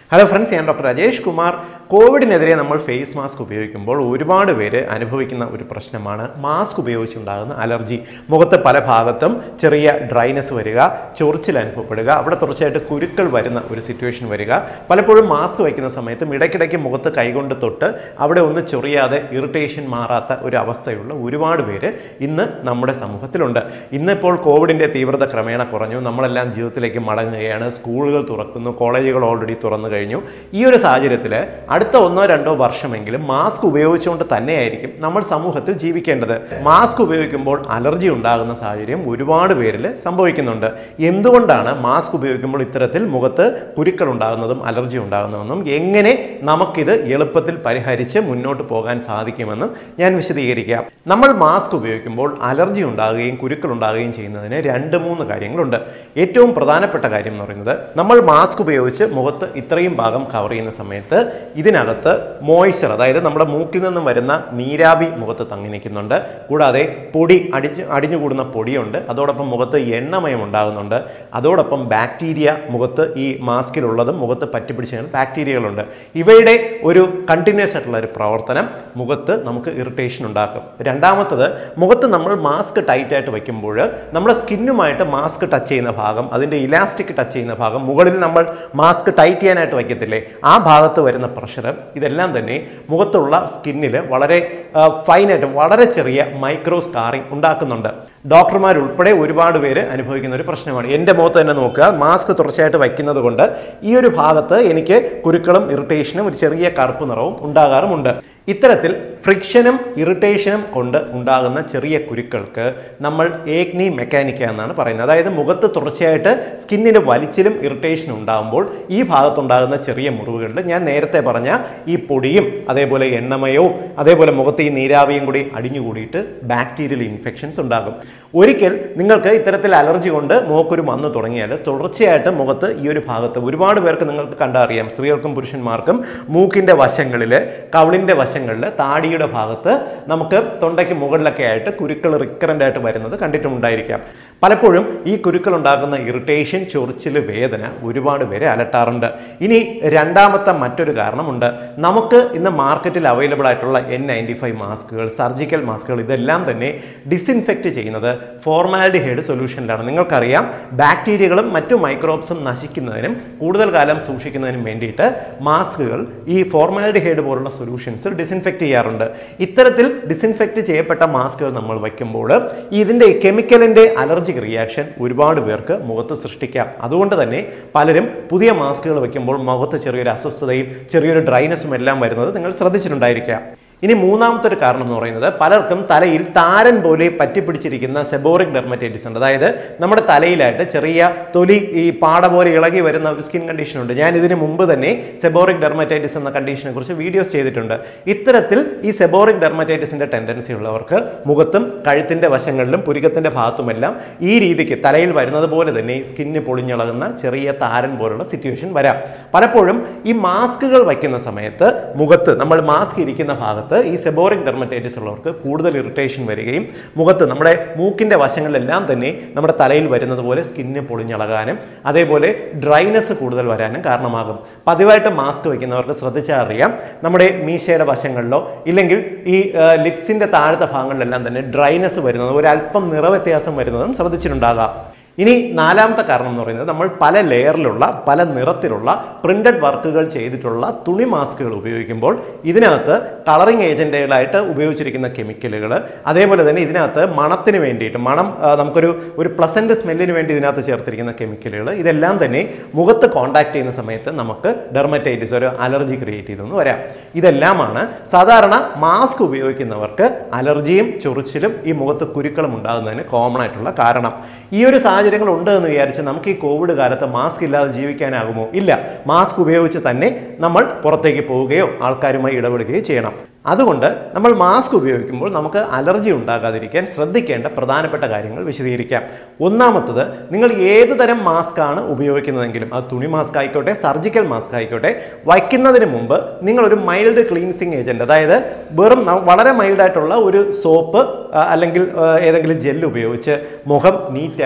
hello friends ഞാൻ doctor Rajesh Kumar കോവിഡിനെതിരെ നമ്മൾ ഫേസ് മാസ്ക് ഉപയോഗിക്കുമ്പോൾ ഒരുപാട് പേര് അനുഭവിക്കുന്ന ഒരു പ്രശ്നമാണ് മാസ്ക് ഉപയോഗിച്ചുണ്ടാകുന്ന അലർജി മുഖത്ത് പല ഭാഗത്തും ചെറിയ ഡ്രൈനെസ് വരിക ചൊറിച്ചിൽ അനുഭവപ്പെടുക അവിടെ തുടർച്ചയായിട്ട് കുരുക്കൾ വരുന്ന ഒരു സിറ്റുവേഷൻ വരിക പലപ്പോഴും മാസ്ക് വയ്ക്കുന്ന സമയത്തും ഇടയ്ക്കിടയ്ക്ക് മുഖത്ത് കൈകൊണ്ട് തൊട്ട് അവിടെ ഒന്ന് ചൊറിയാതെ ഇറിറ്റേഷൻ മാറാത്ത ഒരു അവസ്ഥയുള്ള ഒരുപാട് പേര് ഇന്ന് നമ്മുടെ സമൂഹത്തിലുണ്ട് ഇന്നിപ്പോൾ കോവിഡിൻ്റെ തീവ്രത ക്രമേണ കുറഞ്ഞു നമ്മളെല്ലാം ജീവിതത്തിലേക്ക് മടങ്ങുകയാണ് സ്കൂളുകൾ തുറക്കുന്നു കോളേജുകൾ ഓൾറെഡി തുറന്നു കഴിഞ്ഞു ഈ ഒരു സാഹചര്യത്തിൽ അടുത്ത ഒന്നോ രണ്ടോ വർഷമെങ്കിലും മാസ്ക് ഉപയോഗിച്ചുകൊണ്ട് തന്നെയായിരിക്കും നമ്മൾ സമൂഹത്തിൽ ജീവിക്കേണ്ടത് മാസ്ക് ഉപയോഗിക്കുമ്പോൾ അലർജി ഉണ്ടാകുന്ന സാഹചര്യം ഒരുപാട് പേരിൽ സംഭവിക്കുന്നുണ്ട് എന്തുകൊണ്ടാണ് മാസ്ക് ഉപയോഗിക്കുമ്പോൾ ഇത്തരത്തിൽ മുഖത്ത് കുരുക്കൾ ഉണ്ടാകുന്നതും അലർജി ഉണ്ടാകുന്നതെന്നും എങ്ങനെ നമുക്കിത് എളുപ്പത്തിൽ പരിഹരിച്ച് മുന്നോട്ട് പോകാൻ സാധിക്കുമെന്നും ഞാൻ വിശദീകരിക്കാം നമ്മൾ മാസ്ക് ഉപയോഗിക്കുമ്പോൾ അലർജി ഉണ്ടാകുകയും കുരുക്കൾ ഉണ്ടാകുകയും ചെയ്യുന്നതിന് രണ്ട് മൂന്ന് കാര്യങ്ങളുണ്ട് ഏറ്റവും പ്രധാനപ്പെട്ട കാര്യം എന്ന് പറയുന്നത് നമ്മൾ മാസ്ക് ഉപയോഗിച്ച് മുഖത്ത് ഇത്രയും ഭാഗം കവർ ചെയ്യുന്ന സമയത്ത് ഇതിനകത്ത് മോയ്സ്ചർ അതായത് നമ്മുടെ മൂക്കിൽ നിന്നും വരുന്ന നീരാവി മുഖത്ത് തങ്ങി നിൽക്കുന്നുണ്ട് കൂടാതെ പൊടി അടിഞ്ഞു അടിഞ്ഞുകൂടുന്ന പൊടിയുണ്ട് അതോടൊപ്പം മുഖത്ത് എണ്ണമയം ഉണ്ടാകുന്നുണ്ട് അതോടൊപ്പം ബാക്ടീരിയ മുഖത്ത് ഈ മാസ്കിലുള്ളതും മുഖത്ത് പറ്റിപ്പിടിച്ച ബാക്ടീരിയകളുണ്ട് ഇവയുടെ ഒരു കണ്ടിന്യൂസ് ആയിട്ടുള്ള ഒരു പ്രവർത്തനം മുഖത്ത് നമുക്ക് ഇറിറ്റേഷൻ ഉണ്ടാക്കും രണ്ടാമത്തത് മുഖത്ത് നമ്മൾ മാസ്ക് ടൈറ്റ് ആയിട്ട് വയ്ക്കുമ്പോൾ നമ്മുടെ സ്കിന്നുമായിട്ട് മാസ്ക് ടച്ച് ചെയ്യുന്ന ഭാഗം അതിൻ്റെ ഇലാസ്റ്റിക് ടച്ച് ചെയ്യുന്ന ഭാഗം മുകളിൽ നമ്മൾ മാസ്ക് ടൈറ്റ് ചെയ്യാനായിട്ട് വയ്ക്കത്തില്ലേ ആ ഭാഗത്ത് വരുന്ന പ്രഷർ ഇതെല്ലാം തന്നെ മുഖത്തുള്ള സ്കിന്നിൽ വളരെ ഫൈനായിട്ട് വളരെ ചെറിയ മൈക്രോ സ്കാറിങ് ഉണ്ടാക്കുന്നുണ്ട് ഡോക്ടർമാരുൾപ്പെടെ ഒരുപാട് പേര് അനുഭവിക്കുന്ന ഒരു പ്രശ്നമാണ് എൻ്റെ മുഖത്ത് തന്നെ നോക്കുക മാസ്ക് തുടർച്ചയായിട്ട് വയ്ക്കുന്നത് കൊണ്ട് ഈ ഒരു ഭാഗത്ത് എനിക്ക് കുരുക്കളും ഇറിറ്റേഷനും ഒരു ചെറിയ കറുപ്പ് നിറവും ഉണ്ടാകാറുമുണ്ട് ഇത്തരത്തിൽ ഫ്രിക്ഷനും ഇറിറ്റേഷനും കൊണ്ട് ഉണ്ടാകുന്ന ചെറിയ കുരുക്കൾക്ക് നമ്മൾ ഏഗ്നി മെക്കാനിക്ക എന്നാണ് പറയുന്നത് അതായത് മുഖത്ത് തുടർച്ചയായിട്ട് സ്കിന്നിന് വലിച്ചിലും ഇറിറ്റേഷനും ഉണ്ടാകുമ്പോൾ ഈ ഭാഗത്തുണ്ടാകുന്ന ചെറിയ മുറിവുകളിൽ ഞാൻ നേരത്തെ പറഞ്ഞ ഈ പൊടിയും അതേപോലെ എണ്ണമയവും അതേപോലെ മുഖത്ത് ഈ നീരാവിയും കൂടി അടിഞ്ഞുകൂടിയിട്ട് ബാക്ടീരിയൽ ഇൻഫെക്ഷൻസ് ഉണ്ടാകും ഒരിക്കൽ നിങ്ങൾക്ക് ഇത്തരത്തിൽ അലർജി കൊണ്ട് മുഖക്കുരു വന്നു തുടങ്ങിയാൽ തുടർച്ചയായിട്ട് മുഖത്ത് ഈ ഒരു ഭാഗത്ത് ഒരുപാട് പേർക്ക് നിങ്ങൾക്ക് കണ്ടറിയാം സ്ത്രീകൾക്കും പുരുഷന്മാർക്കും മൂക്കിൻ്റെ വശങ്ങളിൽ കവിളിൻ്റെ വശങ്ങളിൽ താടിയുടെ ഭാഗത്ത് നമുക്ക് തൊണ്ടയ്ക്ക് മുകളിലൊക്കെ ആയിട്ട് കുരുക്കൾ റിക്കറൻ്റ് ആയിട്ട് വരുന്നത് കണ്ടിട്ടുണ്ടായിരിക്കാം പലപ്പോഴും ഈ കുരുക്കൾ ഉണ്ടാക്കുന്ന ഇറിറ്റേഷൻ ചൊറിച്ചിൽ വേദന ഒരുപാട് പേരെ അലട്ടാറുണ്ട് ഇനി രണ്ടാമത്തെ മറ്റൊരു കാരണമുണ്ട് നമുക്ക് ഇന്ന് മാർക്കറ്റിൽ അവൈലബിൾ ആയിട്ടുള്ള എൻ നയൻറ്റി ഫൈവ് മാസ്കുകൾ സർജിക്കൽ മാസ്കുകൾ ഇതെല്ലാം തന്നെ ഡിസിൻഫെക്റ്റ് ചെയ്യുന്നത് ഫോർമാലിഡിഹൈഡ് സൊല്യൂഷനിലാണ് നിങ്ങൾക്കറിയാം ബാക്ടീരിയകളും മറ്റു മൈക്രോബ്സും നശിക്കുന്നതിനും കൂടുതൽ കാലം സൂക്ഷിക്കുന്നതിനും വേണ്ടിയിട്ട് മാസ്കുകൾ ഈ ഫോർമാലിഡിഹൈഡ് പോലുള്ള സൊല്യൂഷൻസ് ഡിസിൻഫെക്റ്റ് ചെയ്യാറുണ്ട് ഇത്തരത്തിൽ ഡിസിൻഫെക്റ്റ് ചെയ്യപ്പെട്ട മാസ്കുകൾ നമ്മൾ വയ്ക്കുമ്പോൾ ഇതിൻ്റെ കെമിക്കലിൻ്റെ അലർജിക് റിയാക്ഷൻ ഒരുപാട് പേർക്ക് മുഖത്ത് സൃഷ്ടിക്കാം അതുകൊണ്ട് തന്നെ പലരും പുതിയ മാസ്കുകൾ വയ്ക്കുമ്പോൾ മുഖത്ത് ചെറിയൊരു അസ്വസ്ഥതയും ചെറിയൊരു ഡ്രൈനസും എല്ലാം വരുന്നത് നിങ്ങൾ ശ്രദ്ധിച്ചിട്ടുണ്ടായിരിക്കാം ഇനി മൂന്നാമത്തെ ഒരു കാരണം എന്ന് പറയുന്നത് പലർക്കും തലയിൽ താരൻ പോലെ പറ്റിപ്പിടിച്ചിരിക്കുന്ന സെബോറിക് ഡെർമറ്റൈറ്റിസ് ഉണ്ട് അതായത് നമ്മുടെ തലയിലായിട്ട് ചെറിയ തൊലി ഈ പാട പോലെ ഇളകി വരുന്ന ഒരു സ്കിൻ കണ്ടീഷൻ ഉണ്ട് ഞാൻ ഇതിന് മുമ്പ് തന്നെ സെബോറിക് ഡെർമറ്റൈറ്റിസ് എന്ന കണ്ടീഷനെ കുറിച്ച് വീഡിയോസ് ചെയ്തിട്ടുണ്ട് ഇത്തരത്തിൽ ഈ സെബോറിക് ഡെർമറ്റൈറ്റിസിന്റെ ടെൻഡൻസി ഉള്ളവർക്ക് മുഖത്തും കഴുത്തിന്റെ വശങ്ങളിലും പുരികത്തിന്റെ ഭാഗത്തുമെല്ലാം ഈ രീതിക്ക് തലയിൽ വരുന്നത് പോലെ തന്നെ സ്കിന്ന് പൊളിഞ്ഞിളകുന്ന ചെറിയ താരൻ പോലുള്ള സിറ്റുവേഷൻ വരാം പലപ്പോഴും ഈ മാസ്കുകൾ വയ്ക്കുന്ന സമയത്ത് മുഖത്ത് നമ്മൾ മാസ്ക് ഇരിക്കുന്ന ഭാഗത്ത് ഈ സെബോറിക് ഡെർമറ്റൈറ്റിസ് ഉള്ളവർക്ക് കൂടുതൽ ഇറിറ്റേഷൻ വരികയും മുഖത്ത് നമ്മുടെ മൂക്കിന്റെ വശങ്ങളിലെല്ലാം തന്നെ നമ്മുടെ തലയിൽ വരുന്നത് പോലെ സ്കിന്ന് പൊളിഞ്ഞളകാനും അതേപോലെ ഡ്രൈനെസ് കൂടുതൽ വരാനും കാരണമാകും പതിവായിട്ട് മാസ്ക് വയ്ക്കുന്നവർക്ക് ശ്രദ്ധിച്ചാൽ അറിയാം നമ്മുടെ മീശയുടെ വശങ്ങളിലോ ഇല്ലെങ്കിൽ ഈ ലിപ്സിന്റെ താഴത്തെ ഭാഗങ്ങളിലെല്ലാം തന്നെ ഡ്രൈനെസ് വരുന്നത് ഒരല്പം നിറവ്യത്യാസം വരുന്നതും ശ്രദ്ധിച്ചിട്ടുണ്ടാകാം ഇനി നാലാമത്തെ കാരണം എന്ന് പറയുന്നത് നമ്മൾ പല ലെയറിലുള്ള പല നിറത്തിലുള്ള പ്രിന്റഡ് വർക്കുകൾ ചെയ്തിട്ടുള്ള തുണി മാസ്കുകൾ ഉപയോഗിക്കുമ്പോൾ ഇതിനകത്ത് കളറിംഗ് ഏജന്റുകളായിട്ട് ഉപയോഗിച്ചിരിക്കുന്ന കെമിക്കലുകൾ അതേപോലെ തന്നെ ഇതിനകത്ത് മണത്തിന് വേണ്ടിയിട്ട് മണം ആ, നമുക്കൊരു ഒരു പ്ലസന്റ് സ്മെല്ലിന് വേണ്ടി ഇതിനകത്ത് ചേർത്തിരിക്കുന്ന കെമിക്കലുകൾ ഇതെല്ലാം തന്നെ മുഖത്ത് കോണ്ടാക്ട് ചെയ്യുന്ന സമയത്ത് നമുക്ക് ഡെർമറ്റൈറ്റിസ് ഒരു അലർജി ക്രിയേറ്റ് ചെയ്തെന്ന് വരാം ഇതെല്ലാമാണ് സാധാരണ മാസ്ക് ഉപയോഗിക്കുന്നവർക്ക് അലർജിയും ചൊറിച്ചിലും ഈ മുഖത്ത് കുരുക്കളും ഉണ്ടാകുന്നതിന് കോമൺ ആയിട്ടുള്ള കാരണം ഈ ഒരു സാഹചര്യങ്ങൾ ഉണ്ട് എന്ന് വിചാരിച്ച് നമുക്ക് ഈ കോവിഡ് കാലത്ത് മാസ്ക് ഇല്ലാതെ ജീവിക്കാനാകുമോ ഇല്ല മാസ്ക് ഉപയോഗിച്ച് തന്നെ നമ്മൾ പുറത്തേക്ക് പോവുകയോ ആൾക്കാരുമായി ഇടപെടുകയോ ചെയ്യണം അതുകൊണ്ട് നമ്മൾ മാസ്ക് ഉപയോഗിക്കുമ്പോൾ നമുക്ക് അലർജി ഉണ്ടാകാതിരിക്കാൻ ശ്രദ്ധിക്കേണ്ട പ്രധാനപ്പെട്ട കാര്യങ്ങൾ വിശദീകരിക്കാം ഒന്നാമത്തത് നിങ്ങൾ ഏത് തരം മാസ്ക് ആണ് ഉപയോഗിക്കുന്നതെങ്കിലും അത് തുണി മാസ്ക് ആയിക്കോട്ടെ സർജിക്കൽ മാസ്ക് ആയിക്കോട്ടെ വയ്ക്കുന്നതിന് മുമ്പ് നിങ്ങൾ ഒരു മൈൽഡ് ക്ലീൻസിങ് ഏജന്റ് അതായത് വെറും ന- വളരെ മൈൽഡ് ആയിട്ടുള്ള ഒരു സോപ്പ് അല്ലെങ്കിൽ ആ, ഏതെങ്കിലും ജെല്ല് ഉപയോഗിച്ച് മുഖം നീറ്റായിട്ട് കഴുകി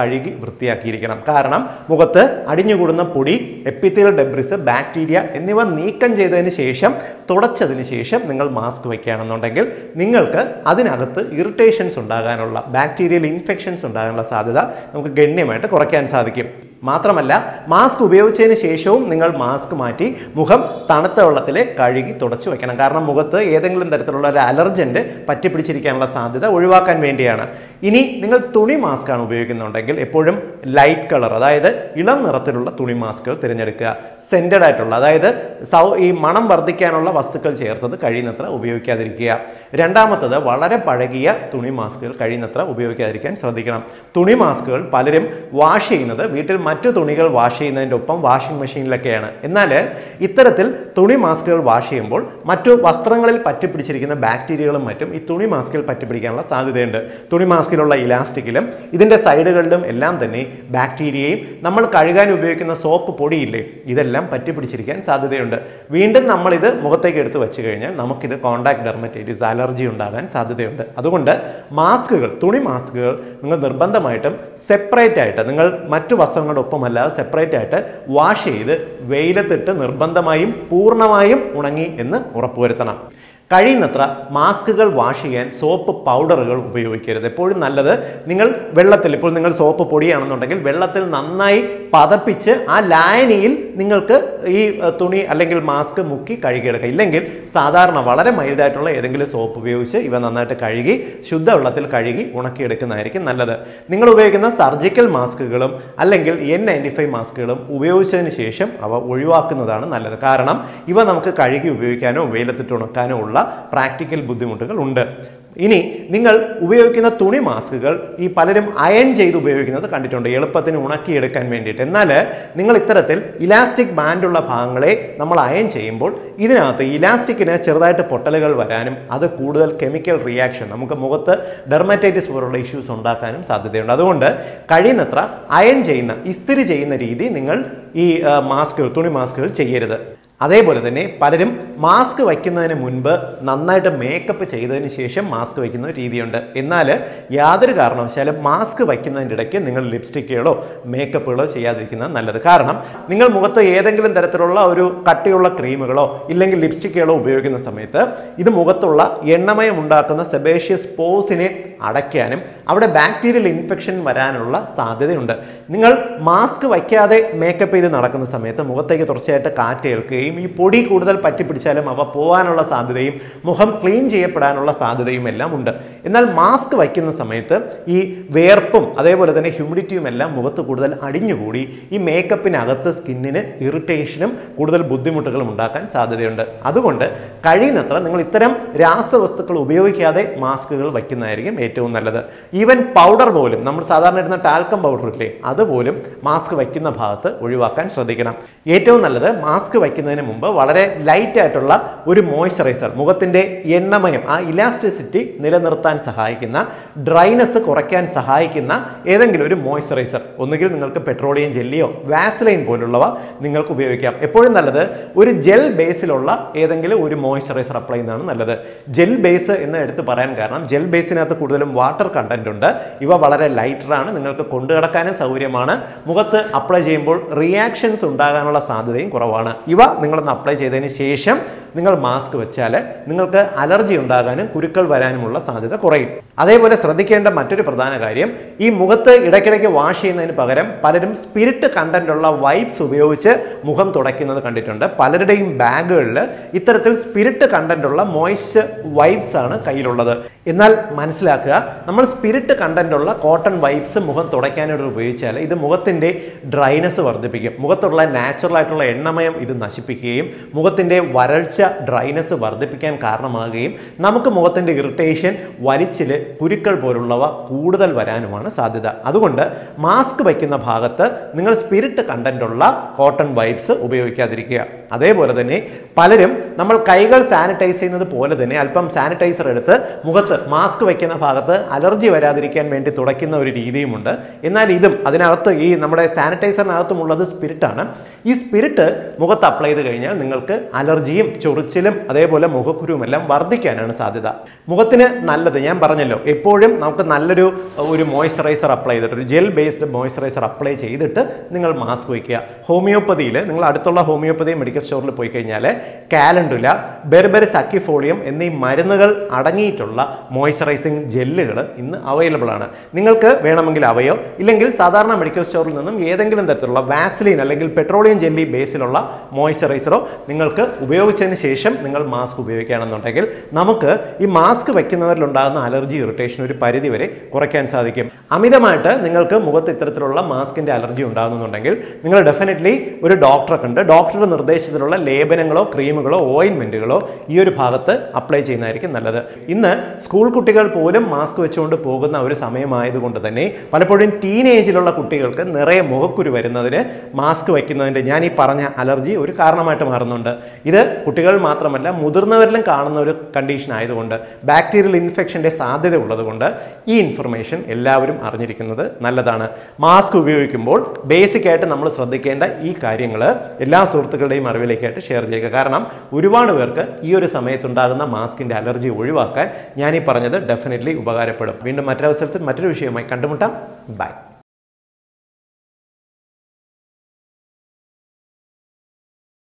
കഴുകി വൃത്തിയാക്കിയിരിക്കണം കാരണം മുഖത്ത് അടിഞ്ഞുകൂടുന്ന പൊടി എപ്പിത്തീൽ ഡെബ്രിസ് ബാക്ടീരിയ എന്നിവ നീക്കം ചെയ്തതിന് ശേഷം തുടച്ചതിന് ശേഷം നിങ്ങൾ മാസ്ക് വയ്ക്കുകയാണെന്നുണ്ടെങ്കിൽ നിങ്ങൾക്ക് അതിനകത്ത് ഇറിറ്റേഷൻസ് ഉണ്ടാകാനുള്ള ബാക്ടീരിയൽ ഇൻഫെക്ഷൻസ് ഉണ്ടാകാനുള്ള സാധ്യത നമുക്ക് ഗണ്യമായിട്ട് കുറയ്ക്കാൻ സാധിക്കും മാത്രമല്ല മാസ്ക് ഉപയോഗിച്ചതിന് ശേഷവും നിങ്ങൾ മാസ്ക് മാറ്റി മുഖം തണുത്ത വെള്ളത്തിൽ കഴുകി തുടച്ചു വെക്കണം കാരണം മുഖത്ത് ഏതെങ്കിലും തരത്തിലുള്ള ഒരു അലർജന്റ് പറ്റിപ്പിടിച്ചിരിക്കാനുള്ള സാധ്യത ഒഴിവാക്കാൻ വേണ്ടിയാണ് ഇനി നിങ്ങൾ തുണി മാസ്ക് ആണ് ഉപയോഗിക്കുന്നുണ്ടെങ്കിൽ എപ്പോഴും ലൈറ്റ് കളർ അതായത് ഇളം നിറത്തിലുള്ള തുണി മാസ്കുകൾ തിരഞ്ഞെടുക്കുക സെൻറ്റഡ് ആയിട്ടുള്ള അതായത് സൗ ഈ മണം വർദ്ധിക്കാനുള്ള വസ്തുക്കൾ ചേർത്തത് കഴിയുന്നത്ര ഉപയോഗിക്കാതിരിക്കുക രണ്ടാമത്തത് വളരെ പഴകിയ തുണി മാസ്കുകൾ കഴിയുന്നത്ര ഉപയോഗിക്കാതിരിക്കാൻ ശ്രദ്ധിക്കണം തുണി മാസ്കുകൾ പലരും വാഷ് ചെയ്യുന്നത് വീട്ടിൽ മറ്റു തുണികൾ വാഷ് ചെയ്യുന്നതിൻ്റെ ഒപ്പം വാഷിംഗ് മെഷീനിലൊക്കെയാണ് എന്നാൽ ഇത്തരത്തിൽ തുണി മാസ്കുകൾ വാഷ് ചെയ്യുമ്പോൾ മറ്റു വസ്ത്രങ്ങളിൽ പറ്റിപ്പിടിച്ചിരിക്കുന്ന ബാക്ടീരിയകളും മറ്റും ഈ തുണി മാസ്കിൽ പറ്റിപ്പിടിക്കാനുള്ള സാധ്യതയുണ്ട് തുണി മാസ്കിലുള്ള ഇലാസ്റ്റിക്കിലും ഇതിൻ്റെ സൈഡുകളിലും എല്ലാം തന്നെ ബാക്ടീരിയയും നമ്മൾ കഴുകാൻ ഉപയോഗിക്കുന്ന സോപ്പ് പൊടിയില്ലേ ഇതെല്ലാം പറ്റിപ്പിടിച്ചിരിക്കാൻ സാധ്യതയുണ്ട് വീണ്ടും നമ്മളിത് മുഖത്തേക്ക് എടുത്ത് വെച്ച് കഴിഞ്ഞാൽ നമുക്കിത് കോണ്ടാക്ട് ഡെർമറ്റൈറ്റിസ് അലർജി ഉണ്ടാകാൻ സാധ്യതയുണ്ട് അതുകൊണ്ട് മാസ്കുകൾ തുണി മാസ്കുകൾ നിങ്ങൾ നിർബന്ധമായിട്ടും സെപ്പറേറ്റ് ആയിട്ട് നിങ്ങൾ മറ്റു വസ്ത്രങ്ങളുടെ ഒപ്പമല്ലാതെ സെപ്പറേറ്റ് ആയിട്ട് വാഷ് ചെയ്ത് വെയിലത്തിട്ട് നിർബന്ധമായും പൂർണ്ണമായും ഉണങ്ങി എന്ന് ഉറപ്പുവരുത്തണം കഴിയുന്നത്ര മാസ്കുകൾ വാഷ് ചെയ്യാൻ സോപ്പ് പൗഡറുകൾ ഉപയോഗിക്കരുത് എപ്പോഴും നല്ലത് നിങ്ങൾ വെള്ളത്തിൽ ഇപ്പോൾ നിങ്ങൾ സോപ്പ് പൊടിയാണെന്നുണ്ടെങ്കിൽ വെള്ളത്തിൽ നന്നായി പതപ്പിച്ച് ആ ലായനിയിൽ നിങ്ങൾക്ക് ഈ അഹ്, തുണി അല്ലെങ്കിൽ മാസ്ക് മുക്കി കഴുകിയെടുക്കുക ഇല്ലെങ്കിൽ സാധാരണ വളരെ മൈൽഡായിട്ടുള്ള ഏതെങ്കിലും സോപ്പ് ഉപയോഗിച്ച് ഇവ നന്നായിട്ട് കഴുകി ശുദ്ധവെള്ളത്തിൽ കഴുകി ഉണക്കിയെടുക്കുന്നതായിരിക്കും നല്ലത് നിങ്ങൾ ഉപയോഗിക്കുന്ന സർജിക്കൽ മാസ്കുകളും അല്ലെങ്കിൽ എൻ നയൻറ്റി ഫൈവ് മാസ്കുകളും ഉപയോഗിച്ചതിന് ശേഷം അവ ഒഴിവാക്കുന്നതാണ് നല്ലത് കാരണം ഇവ നമുക്ക് കഴുകി ഉപയോഗിക്കാനോ വെയിലത്തിട്ട് ഉണക്കാനോ ഉള്ള പ്രാക്ടിക്കൽ ബുദ്ധിമുട്ടുകൾ ഉണ്ട് ഇനി നിങ്ങൾ ഉപയോഗിക്കുന്ന തുണി മാസ്കുകൾ ഈ പലരും അയൺ ചെയ്ത് ഉപയോഗിക്കുന്നത് കണ്ടിട്ടുണ്ട് എളുപ്പത്തിന് ഉണക്കിയെടുക്കാൻ വേണ്ടിയിട്ട് എന്നാൽ നിങ്ങൾ ഇത്തരത്തിൽ ഇലാസ്റ്റിക് ബാൻഡുള്ള ഭാഗങ്ങളെ നമ്മൾ അയൺ ചെയ്യുമ്പോൾ ഇതിനകത്ത് ഇലാസ്റ്റിക്കിന് ചെറുതായിട്ട് പൊട്ടലുകൾ വരാനും അത് കൂടുതൽ കെമിക്കൽ റിയാക്ഷൻ നമുക്ക് മുഖത്ത് ഡെർമറ്റൈറ്റിസ് പോലുള്ള ഇഷ്യൂസ് ഉണ്ടാക്കാനും സാധ്യതയുണ്ട് അതുകൊണ്ട് കഴിയുന്നത്ര അയൺ ചെയ്യുന്ന ഇസ്തിരി ചെയ്യുന്ന രീതി നിങ്ങൾ ഈ ആ, മാസ്കുകൾ തുണി മാസ്കുകൾ ചെയ്യരുത് അതേപോലെ തന്നെ പലരും മാസ്ക് വയ്ക്കുന്നതിന് മുൻപ് നന്നായിട്ട് മേക്കപ്പ് ചെയ്തതിന് ശേഷം മാസ്ക് വയ്ക്കുന്ന ഒരു രീതിയുണ്ട് എന്നാൽ യാതൊരു കാരണവശാലും മാസ്ക് വയ്ക്കുന്നതിൻ്റെ ഇടയ്ക്ക് നിങ്ങൾ ലിപ്സ്റ്റിക്കുകളോ മേക്കപ്പുകളോ ചെയ്യാതിരിക്കുന്നത് നല്ലത് കാരണം നിങ്ങൾ മുഖത്ത് ഏതെങ്കിലും തരത്തിലുള്ള ഒരു കട്ടിയുള്ള ക്രീമുകളോ ഇല്ലെങ്കിൽ ലിപ്സ്റ്റിക്കുകളോ ഉപയോഗിക്കുന്ന സമയത്ത് ഇത് മുഖത്തുള്ള എണ്ണമയം ഉണ്ടാക്കുന്ന സെബേഷ്യസ് പോസിനെ അടയ്ക്കാനും അവിടെ ബാക്ടീരിയൽ ഇൻഫെക്ഷൻ വരാനുള്ള സാധ്യതയുണ്ട് നിങ്ങൾ മാസ്ക് വയ്ക്കാതെ മേക്കപ്പ് ചെയ്ത് നടക്കുന്ന സമയത്ത് മുഖത്തേക്ക് തുടർച്ചയായിട്ട് കാറ്റ് ഏൽക്കുകയും ഈ പൊടി കൂടുതൽ പറ്റിപ്പിടിച്ചാലും അവ പോകാനുള്ള സാധ്യതയും മുഖം ക്ലീൻ ചെയ്യപ്പെടാനുള്ള സാധ്യതയും എല്ലാം ഉണ്ട് എന്നാൽ മാസ്ക് വയ്ക്കുന്ന സമയത്ത് ഈ വേർപ്പും അതേപോലെ തന്നെ ഹ്യൂമിഡിറ്റിയും എല്ലാം മുഖത്ത് കൂടുതൽ അടിഞ്ഞുകൂടി ഈ മേക്കപ്പിനകത്ത് സ്കിന്നിന് ഇറിറ്റേഷനും കൂടുതൽ ബുദ്ധിമുട്ടുകളും ഉണ്ടാക്കാൻ സാധ്യതയുണ്ട് അതുകൊണ്ട് കഴിയുന്നത്ര നിങ്ങൾ ഇത്തരം രാസവസ്തുക്കൾ ഉപയോഗിക്കാതെ മാസ്കുകൾ വയ്ക്കുന്നതായിരിക്കും ഏറ്റവും നല്ലത് ഈവൻ പൗഡർ പോലും നമ്മൾ സാധാരണ ഇടുന്ന ടാൽക്കം പൗഡർ ഇല്ലേ അതുപോലും മാസ്ക് വയ്ക്കുന്ന ഭാഗത്ത് ഒഴിവാക്കാൻ ശ്രദ്ധിക്കണം ഏറ്റവും നല്ലത് മാസ്ക് വയ്ക്കുന്നതിന് മുമ്പ് വളരെ ലൈറ്റ് ആയിട്ടുള്ള ഒരു മോയ്സ്ചറൈസർ മുഖത്തിന്റെ എണ്ണമയം ആ ഇലാസ്റ്റിസിറ്റി നിലനിർത്താൻ സഹായിക്കുന്ന ഡ്രൈനസ് കുറയ്ക്കാൻ സഹായിക്കുന്ന ഏതെങ്കിലും ഒരു മോയ്സ്ചറൈസർ ഒന്നുകിൽ നിങ്ങൾക്ക് പെട്രോളിയം ജെല്ലിയോ വാസലൈൻ പോലുള്ളവ നിങ്ങൾക്ക് ഉപയോഗിക്കാം എപ്പോഴും നല്ലത് ഒരു ജെൽ ബേസിലുള്ള ഏതെങ്കിലും ഒരു മോയ്സ്ചറൈസർ അപ്ലൈ ചെയ്യുന്നതാണ് നല്ലത് ജെൽ ബേസ് എന്ന് എടുത്ത് പറയാൻ കാരണം ജെൽ ബേസിനകത്ത് കൂടുതലും വാട്ടർ കണ്ടന്റ് ഉണ്ട് ഇവ വളരെ ലൈറ്ററാണ് നിങ്ങൾക്ക് കൊണ്ടു കിടക്കാനും സൗകര്യമാണ് മുഖത്ത് അപ്ലൈ ചെയ്യുമ്പോൾ റിയാക്ഷൻസ് ഉണ്ടാകാനുള്ള സാധ്യതയും കുറവാണ് ഇവ നിങ്ങളൊന്ന് അപ്ലൈ ചെയ്തതിന് ശേഷം നിങ്ങൾ മാസ്ക് വെച്ചാൽ നിങ്ങൾക്ക് അലർജി ഉണ്ടാകാനും കുരുക്കൾ വരാനുമുള്ള സാധ്യത കുറയും അതേപോലെ ശ്രദ്ധിക്കേണ്ട മറ്റൊരു പ്രധാന കാര്യം ഈ മുഖത്ത് ഇടയ്ക്കിടയ്ക്ക് വാഷ് ചെയ്യുന്നതിന് പകരം പലരും സ്പിരിറ്റ് കണ്ടന്റ് ഉള്ള വൈപ്സ് ഉപയോഗിച്ച് മുഖം തുടയ്ക്കുന്നത് കണ്ടിട്ടുണ്ട് പലരുടെയും ബാഗുകളിൽ ഇത്തരത്തിൽ സ്പിരിറ്റ് കണ്ടന്റ് ഉള്ള മോയ്സ്ചർ വൈപ്സ് ആണ് കയ്യിലുള്ളത് എന്നാൽ മനസ്സിലാക്കുക നമ്മൾ സ്പിരിറ്റ് കണ്ടന്റ് ഉള്ള കോട്ടൺ വൈപ്സ് മുഖം തുടയ്ക്കാനായിട്ട് ഉപയോഗിച്ചാൽ ഇത് മുഖത്തിന്റെ ഡ്രൈനസ് വർദ്ധിപ്പിക്കും മുഖത്തുള്ള നാച്ചുറൽ ആയിട്ടുള്ള എണ്ണമയം ഇത് നശിപ്പിക്കുകയും മുഖത്തിന്റെ വരൾച്ച ഡ്രൈനസ് വർദ്ധിപ്പിക്കാൻ കാരണമാകുകയും നമുക്ക് മുഖത്തിന്റെ ഇറിറ്റേഷൻ വലിച്ചില് കുരുക്കൾ പോലുള്ളവ കൂടുതൽ വരാനുമാണ് സാധ്യത അതുകൊണ്ട് മാസ്ക് വയ്ക്കുന്ന ഭാഗത്ത് നിങ്ങൾ സ്പിരിറ്റ് കണ്ടന്റ് ഉള്ള കോട്ടൺ വൈപ്സ് ഉപയോഗിക്കാതിരിക്കുക അതേപോലെ തന്നെ പലരും നമ്മൾ കൈകൾ സാനിറ്റൈസ് ചെയ്യുന്നത് പോലെ തന്നെ അല്പം സാനിറ്റൈസർ എടുത്ത് മുഖത്ത് മാസ്ക് വയ്ക്കുന്ന ഭാഗത്ത് അലർജി വരാതിരിക്കാൻ വേണ്ടി തുടയ്ക്കുന്ന ഒരു രീതിയുമുണ്ട് എന്നാൽ ഇതും അതിനകത്ത് ഈ നമ്മുടെ സാനിറ്റൈസറിനകത്തുമുള്ളത് സ്പിരിറ്റാണ് ഈ സ്പിരിറ്റ് മുഖത്ത് അപ്ലൈ ചെയ്ത് കഴിഞ്ഞാൽ നിങ്ങൾക്ക് അലർജിയും ചൊറിച്ചിലും അതേപോലെ മുഖക്കുരുവും എല്ലാം വർദ്ധിക്കാനാണ് സാധ്യത മുഖത്തിന് നല്ലത് ഞാൻ പറഞ്ഞല്ലോ എപ്പോഴും നമുക്ക് നല്ലൊരു ഒരു മോയ്സ്ചറൈസർ അപ്ലൈ ചെയ്തിട്ട് ഒരു ജെൽ ബേസ്ഡ് മോയ്സ്ചറൈസർ അപ്ലൈ ചെയ്തിട്ട് നിങ്ങൾ മാസ്ക് വയ്ക്കുക ഹോമിയോപ്പതിയിൽ നിങ്ങൾ അടുത്തുള്ള ഹോമിയോപ്പതി മെഡിക്കൽ സ്റ്റോറിൽ പോയി കഴിഞ്ഞാൽ കാലണ്ടുല ബെർബെറി സക്കിഫോളിയം എന്നീ മരുന്നുകൾ അടങ്ങിയിട്ടുള്ള മോയ്സ്ചറൈസിങ് ജെല്ലുകൾ ഇന്ന് അവൈലബിൾ ആണ് നിങ്ങൾക്ക് വേണമെങ്കിൽ അവയോ ഇല്ലെങ്കിൽ സാധാരണ മെഡിക്കൽ സ്റ്റോറിൽ നിന്നും ഏതെങ്കിലും തരത്തിലുള്ള വാസ്ലിൻ അല്ലെങ്കിൽ പെട്രോളിയം ജെല്ലി ബേസിലുള്ള മോയ്സ്ചറൈസറോ നിങ്ങൾക്ക് ഉപയോഗിച്ചതിന് ശേഷം നിങ്ങൾ മാസ്ക് ഉപയോഗിക്കുകയാണെന്നുണ്ടെങ്കിൽ നമുക്ക് ഈ മാസ്ക് വയ്ക്കുന്നവരിലുണ്ടാകുന്ന അലർജി ഇറിറ്റേഷൻ ഒരു പരിധി വരെ കുറയ്ക്കാൻ സാധിക്കും അമിതമായിട്ട് നിങ്ങൾക്ക് മുഖത്ത് ഇത്തരത്തിലുള്ള മാസ്കിന്റെ അലർജി ഉണ്ടാകുന്നുണ്ടെങ്കിൽ നിങ്ങൾ ഡെഫിനറ്റ്ലി ഒരു ഡോക്ടറെ കണ്ട് ഡോക്ടറുടെ നിർദ്ദേശത്തിലുള്ള ലേപനങ്ങളോ ക്രീമുകളോ ഓയിൻമെന്റുകളോ ഈ ഒരു ഭാഗത്ത് അപ്ലൈ ചെയ്യുന്നതായിരിക്കും നല്ലത് ഇന്ന് സ്കൂൾ കുട്ടികൾ പോലും മാസ്ക് വെച്ചുകൊണ്ട് പോകുന്ന ഒരു സമയമായതുകൊണ്ട് തന്നെ പലപ്പോഴും ടീനേജിലുള്ള കുട്ടികൾക്ക് നിറയെ മുഖക്കുരു വരുന്നതിന് മാസ്ക് വയ്ക്കുന്നതിൻ്റെ ഞാൻ ഈ പറഞ്ഞ അലർജി ഒരു കാരണമായിട്ട് മാറുന്നുണ്ട് ഇത് കുട്ടികൾ മാത്രമല്ല മുതിർന്നവരിലും കാണുന്ന ഒരു കണ്ടീഷൻ ആയതുകൊണ്ട് ബാക്ടീരിയൽ ഇൻഫെക്ഷൻ്റെ സാധ്യത ഉള്ളതുകൊണ്ട് ഈ ഇൻഫർമേഷൻ എല്ലാവരും അറിഞ്ഞിരിക്കുന്നത് നല്ലതാണ് മാസ്ക് ഉപയോഗിക്കുമ്പോൾ ബേസിക് ആയിട്ട് നമ്മൾ ശ്രദ്ധിക്കേണ്ട ഈ കാര്യങ്ങൾ എല്ലാ സുഹൃത്തുക്കളുടെയും അറിവിലേക്കായിട്ട് ഷെയർ ചെയ്യുക കാരണം ഒരുപാട് പേർക്ക് ഈ ഒരു സമയത്തുണ്ടാകുന്ന മാസ്കിൻ്റെ അലർജി ഒഴിവാക്കാൻ ഞാൻ ഈ പറഞ്ഞത് ഡെഫിനറ്റ്ലി ഉപകാരപ്പെടും വീണ്ടും മറ്റൊരവസരത്തിൽ മറ്റൊരു വിഷയവുമായി കണ്ടുമുട്ടാം ബൈ